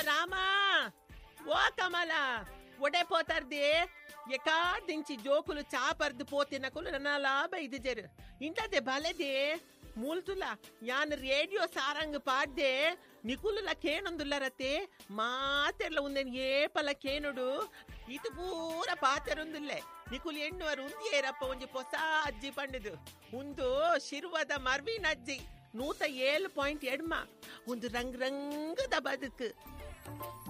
ರಾಮ ಓ ಕಮಲ ಒಡೆ పోతార్ది ఎకాడించి జోకులు చాపర్ది పోతినకులు నా లాభ ఇది జరు ఇంటదే బలదే ಮೂಲ್ತುಲ ಯಾನ್ ರೇಡಿಯೋ ಸಾರಂಗ್ ಪಾಡ್ದೆ ನಿಕುಲುಲ ಕೇನೊಂದುಲ್ಲರತೆ ಮಾತೆರ್ಲ ಉಂದೆನ್ ಏಪಲ ಕೇನುಡು ಇದು ಪೂರ ಪಾತೆರೊಂದುಲ್ಲೆ ನಿಕುಲು ಎಣ್ಣುವರು ಉಂದಿಯೇರಪ್ಪ ಒಂಜಿ ಹೊಸ ಅಜ್ಜಿ ಪಂಡದು ಉಂದು ಶಿರ್ವದ ಮರ್ವಿನ ಅಜ್ಜಿ ನೂತ ಏಳು ಪಾಯಿಂಟ್ ಎಡ್ಮ ಒಂದು ರಂಗ್ ರಂಗದ ಬದುಕು